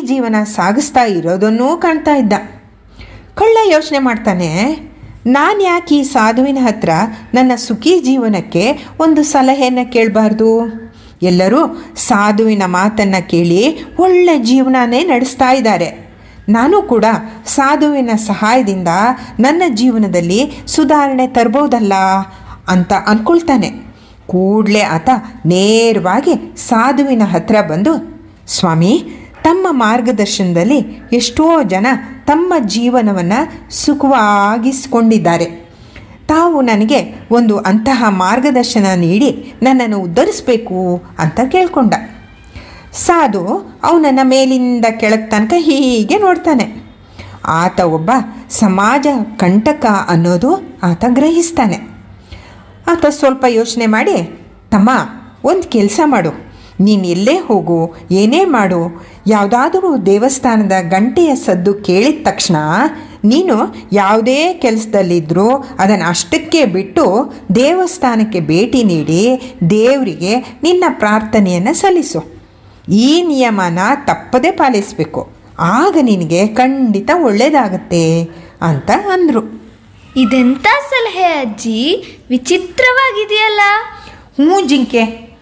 ಜೀವನ ಸಾಗಿಸ್ತಾ ಇರೋದನ್ನೂ ಕಾಣ್ತಾ ಇದ್ದ ಕಳ್ಳ ಯೋಚನೆ ಮಾಡ್ತಾನೆ ನಾನು ಯಾಕೆ ಈ ಸಾಧುವಿನ ಹತ್ರ ನನ್ನ ಸುಖಿ ಜೀವನಕ್ಕೆ ಒಂದು ಸಲಹೆಯನ್ನು ಕೇಳಬಾರ್ದು ಎಲ್ಲರೂ ಸಾಧುವಿನ ಮಾತನ್ನು ಕೇಳಿ ಒಳ್ಳೆ ಜೀವನನೇ ನಡೆಸ್ತಾ ಇದ್ದಾರೆ ನಾನು ಕೂಡ ಸಾಧುವಿನ ಸಹಾಯದಿಂದ ನನ್ನ ಜೀವನದಲ್ಲಿ ಸುಧಾರಣೆ ತರ್ಬೋದಲ್ಲ ಅಂತ ಅಂದ್ಕೊಳ್ತಾನೆ ಕೂಡಲೇ ಆತ ನೇರವಾಗಿ ಸಾಧುವಿನ ಹತ್ರ ಬಂದು ಸ್ವಾಮಿ ತಮ್ಮ ಮಾರ್ಗದರ್ಶನದಲ್ಲಿ ಎಷ್ಟೋ ಜನ ತಮ್ಮ ಜೀವನವನ್ನು ಸುಖವಾಗಿಸ್ಕೊಂಡಿದ್ದಾರೆ ತಾವು ನನಗೆ ಒಂದು ಅಂತಹ ಮಾರ್ಗದರ್ಶನ ನೀಡಿ ನನ್ನನ್ನು ಉದ್ಧರಿಸಬೇಕು ಅಂತ ಕೇಳ್ಕೊಂಡ ಸಾಧು ಅವನನ್ನು ಮೇಲಿಂದ ಕೆಳಗೆ ತನಕ ಹೀಗೆ ನೋಡ್ತಾನೆ ಆತ ಒಬ್ಬ ಸಮಾಜ ಕಂಟಕ ಅನ್ನೋದು ಆತ ಗ್ರಹಿಸ್ತಾನೆ ಆತ ಸ್ವಲ್ಪ ಯೋಚನೆ ಮಾಡಿ ತಮ್ಮ ಒಂದು ಕೆಲಸ ಮಾಡು ನೀನು ಎಲ್ಲೇ ಹೋಗು ಏನೇ ಮಾಡು ಯಾವುದಾದರೂ ದೇವಸ್ಥಾನದ ಗಂಟೆಯ ಸದ್ದು ಕೇಳಿದ ತಕ್ಷಣ ನೀನು ಯಾವುದೇ ಕೆಲಸದಲ್ಲಿದ್ದರೂ ಅದನ್ನು ಅಷ್ಟಕ್ಕೆ ಬಿಟ್ಟು ದೇವಸ್ಥಾನಕ್ಕೆ ಭೇಟಿ ನೀಡಿ ದೇವರಿಗೆ ನಿನ್ನ ಪ್ರಾರ್ಥನೆಯನ್ನು ಸಲ್ಲಿಸು ಈ ನಿಯಮನ ತಪ್ಪದೇ ಪಾಲಿಸಬೇಕು ಆಗ ನಿನಗೆ ಖಂಡಿತ ಒಳ್ಳೆಯದಾಗತ್ತೆ ಅಂತ ಅಂದರು ಇದೆಂಥ ಸಲಹೆ ಅಜ್ಜಿ ವಿಚಿತ್ರವಾಗಿದೆಯಲ್ಲ ಹ್ಞೂ ಜಿಂಕೆ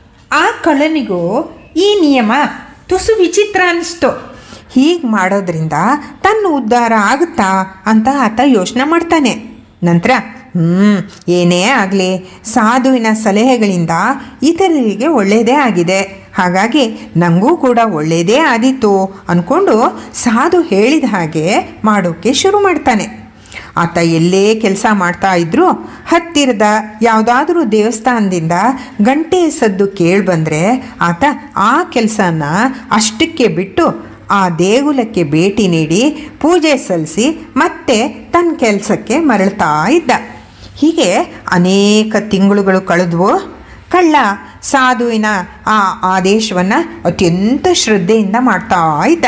ಆ ಕಳ್ಳನಿಗೂ ಈ ನಿಯಮ ತುಸು ವಿಚಿತ್ರ ಅನ್ನಿಸ್ತು ಹೀಗೆ ಮಾಡೋದ್ರಿಂದ ತನ್ನ ಉದ್ಧಾರ ಆಗುತ್ತಾ ಅಂತ ಆತ ಯೋಚನೆ ಮಾಡ್ತಾನೆ ನಂತರ ಹ್ಞೂ ಏನೇ ಆಗಲಿ ಸಾಧುವಿನ ಸಲಹೆಗಳಿಂದ ಇತರರಿಗೆ ಒಳ್ಳೆಯದೇ ಆಗಿದೆ ಹಾಗಾಗಿ ನನಗೂ ಕೂಡ ಒಳ್ಳೆಯದೇ ಆದೀತು ಅಂದ್ಕೊಂಡು ಸಾಧು ಹೇಳಿದ ಹಾಗೆ ಮಾಡೋಕ್ಕೆ ಶುರು ಮಾಡ್ತಾನೆ ಆತ ಎಲ್ಲೇ ಕೆಲಸ ಮಾಡ್ತಾ ಇದ್ರೂ ಹತ್ತಿರದ ಯಾವುದಾದ್ರೂ ದೇವಸ್ಥಾನದಿಂದ ಗಂಟೆ ಸದ್ದು ಕೇಳಿಬಂದರೆ ಆತ ಆ ಕೆಲಸನ ಅಷ್ಟಕ್ಕೆ ಬಿಟ್ಟು ಆ ದೇಗುಲಕ್ಕೆ ಭೇಟಿ ನೀಡಿ ಪೂಜೆ ಸಲ್ಲಿಸಿ ಮತ್ತೆ ತನ್ನ ಕೆಲಸಕ್ಕೆ ಮರಳ್ತಾ ಇದ್ದ ಹೀಗೆ ಅನೇಕ ತಿಂಗಳುಗಳು ಕಳೆದ್ವು ಕಳ್ಳ ಸಾಧುವಿನ ಆ ಆದೇಶವನ್ನು ಅತ್ಯಂತ ಶ್ರದ್ಧೆಯಿಂದ ಮಾಡ್ತಾ ಇದ್ದ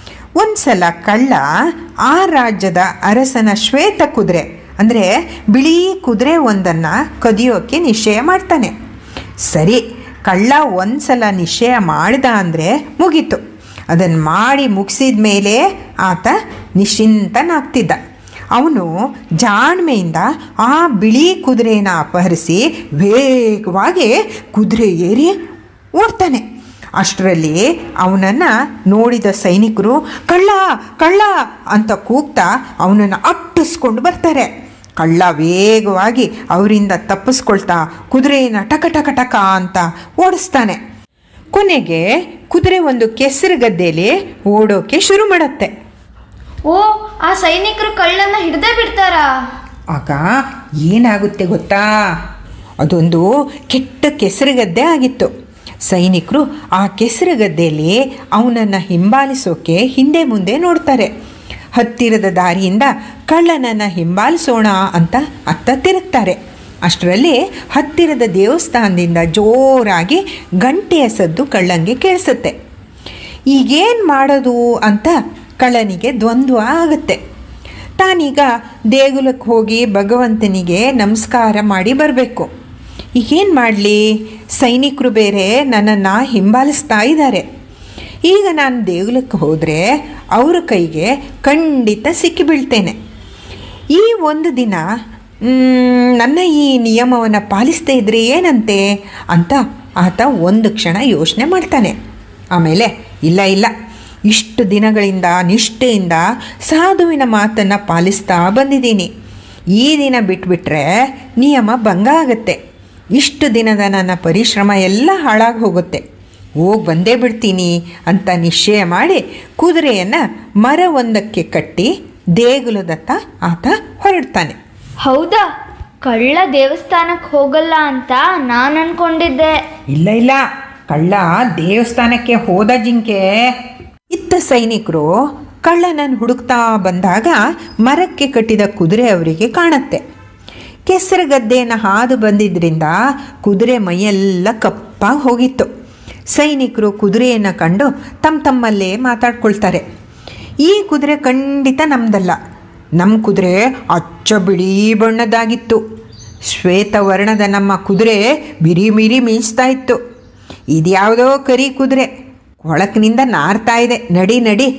ಒಂದ್ಸಲ ಕಳ್ಳ ಆ ರಾಜ್ಯದ ಅರಸನ ಶ್ವೇತ ಕುದುರೆ ಅಂದರೆ ಬಿಳಿ ಕುದುರೆ ಒಂದನ್ನು ಕದಿಯೋಕ್ಕೆ ನಿಶ್ಚಯ ಮಾಡ್ತಾನೆ ಸರಿ ಕಳ್ಳ ಒಂದ್ಸಲ ನಿಶ್ಚಯ ಮಾಡಿದ ಅಂದರೆ ಮುಗೀತು ಅದನ್ನು ಮಾಡಿ ಮುಗಿಸಿದ ಮೇಲೆ ಆತ ನಿಶ್ಚಿಂತನಾಗ್ತಿದ್ದ ಅವನು ಜಾಣ್ಮೆಯಿಂದ ಆ ಬಿಳಿ ಕುದುರೆನ ಅಪಹರಿಸಿ ವೇಗವಾಗಿ ಕುದುರೆ ಏರಿ ಓಡ್ತಾನೆ ಅಷ್ಟರಲ್ಲಿ ಅವನನ್ನು ನೋಡಿದ ಸೈನಿಕರು ಕಳ್ಳ ಕಳ್ಳ ಅಂತ ಕೂಗ್ತಾ ಅವನನ್ನು ಅಟ್ಟಿಸ್ಕೊಂಡು ಬರ್ತಾರೆ ಕಳ್ಳ ವೇಗವಾಗಿ ಅವರಿಂದ ತಪ್ಪಿಸ್ಕೊಳ್ತಾ ಕುದುರೆಯನ್ನು ಟಕ ಟಕ ಟಕ ಅಂತ ಓಡಿಸ್ತಾನೆ ಕೊನೆಗೆ ಕುದುರೆ ಒಂದು ಕೆಸರು ಗದ್ದೆಯಲ್ಲಿ ಓಡೋಕೆ ಶುರು ಮಾಡುತ್ತೆ ಓ ಆ ಸೈನಿಕರು ಕಳ್ಳನ್ನ ಹಿಡ್ದೇ ಬಿಡ್ತಾರಾ ಆಗ ಏನಾಗುತ್ತೆ ಗೊತ್ತಾ ಅದೊಂದು ಕೆಟ್ಟ ಕೆಸರುಗದ್ದೆ ಆಗಿತ್ತು ಸೈನಿಕರು ಆ ಕೆಸರುಗದ್ದೆಯಲ್ಲಿ ಅವನನ್ನು ಹಿಂಬಾಲಿಸೋಕೆ ಹಿಂದೆ ಮುಂದೆ ನೋಡ್ತಾರೆ ಹತ್ತಿರದ ದಾರಿಯಿಂದ ಕಳ್ಳನನ್ನು ಹಿಂಬಾಲಿಸೋಣ ಅಂತ ಅತ್ತ ತಿರುಗ್ತಾರೆ ಅಷ್ಟರಲ್ಲಿ ಹತ್ತಿರದ ದೇವಸ್ಥಾನದಿಂದ ಜೋರಾಗಿ ಗಂಟೆಯ ಸದ್ದು ಕಳ್ಳಂಗೆ ಕೇಳಿಸುತ್ತೆ ಈಗೇನು ಮಾಡೋದು ಅಂತ ಕಳ್ಳನಿಗೆ ದ್ವಂದ್ವ ಆಗುತ್ತೆ ತಾನೀಗ ದೇಗುಲಕ್ಕೆ ಹೋಗಿ ಭಗವಂತನಿಗೆ ನಮಸ್ಕಾರ ಮಾಡಿ ಬರಬೇಕು ಈಗೇನು ಮಾಡಲಿ ಸೈನಿಕರು ಬೇರೆ ನನ್ನನ್ನು ಹಿಂಬಾಲಿಸ್ತಾ ಇದ್ದಾರೆ ಈಗ ನಾನು ದೇಗುಲಕ್ಕೆ ಹೋದರೆ ಅವರ ಕೈಗೆ ಖಂಡಿತ ಸಿಕ್ಕಿಬೀಳ್ತೇನೆ ಈ ಒಂದು ದಿನ ಮ್, ನನ್ನ ಈ ನಿಯಮವನ್ನು ಪಾಲಿಸ್ದೇ ಇದ್ರೆ ಏನಂತೆ ಅಂತ ಆತ ಒಂದು ಕ್ಷಣ ಯೋಚನೆ ಮಾಡ್ತಾನೆ ಆಮೇಲೆ ಇಲ್ಲ ಇಲ್ಲ ಇಷ್ಟು ದಿನಗಳಿಂದ ನಿಷ್ಠೆಯಿಂದ ಸಾಧುವಿನ ಮಾತನ್ನು ಪಾಲಿಸ್ತಾ ಬಂದಿದ್ದೀನಿ ಈ ದಿನ ಬಿಟ್ಬಿಟ್ರೆ ನಿಯಮ ಭಂಗ ಆಗುತ್ತೆ ಇಷ್ಟು ದಿನದ ನನ್ನ ಪರಿಶ್ರಮ ಎಲ್ಲ ಹಾಳಾಗಿ ಹೋಗುತ್ತೆ ಹೋಗಿ ಬಂದೇ ಬಿಡ್ತೀನಿ ಅಂತ ನಿಶ್ಚಯ ಮಾಡಿ ಕುದುರೆಯನ್ನು ಮರವೊಂದಕ್ಕೆ ಕಟ್ಟಿ ದೇಗುಲದತ್ತ ಆತ ಹೊರಡ್ತಾನೆ ಹೌದಾ ಕಳ್ಳ ದೇವಸ್ಥಾನಕ್ಕೆ ಹೋಗಲ್ಲ ಅಂತ ನಾನು ಅನ್ಕೊಂಡಿದ್ದೆ ಇಲ್ಲ ಇಲ್ಲ ಕಳ್ಳ ದೇವಸ್ಥಾನಕ್ಕೆ ಹೋದ ಜಿಂಕೆ ಇತ್ತ ಸೈನಿಕರು ಕಳ್ಳನನ್ನು ಹುಡುಕ್ತಾ ಬಂದಾಗ ಮರಕ್ಕೆ ಕಟ್ಟಿದ ಕುದುರೆ ಅವರಿಗೆ ಕಾಣುತ್ತೆ ಕೆಸರು ಗದ್ದೆಯನ್ನು ಹಾದು ಬಂದಿದ್ದರಿಂದ ಕುದುರೆ ಮೈಯೆಲ್ಲ ಕಪ್ಪಾಗಿ ಹೋಗಿತ್ತು ಸೈನಿಕರು ಕುದುರೆಯನ್ನು ಕಂಡು ತಮ್ಮ ತಮ್ಮಲ್ಲೇ ಮಾತಾಡ್ಕೊಳ್ತಾರೆ ಈ ಕುದುರೆ ಖಂಡಿತ ನಮ್ದಲ್ಲ ನಮ್ಮ ಕುದುರೆ ಅಚ್ಚ ಬಿಳಿ ಬಣ್ಣದಾಗಿತ್ತು ಶ್ವೇತವರ್ಣದ ನಮ್ಮ ಕುದುರೆ ಬಿರಿ ಮಿರಿ ಮೀಚ್ತಾ ಇತ್ತು ಇದ್ಯಾವುದೋ ಕರಿ ಕುದುರೆ ಕೊಳಕಿನಿಂದ ನಾರ್ತಾ ಇದೆ ನಡಿ ನಡಿ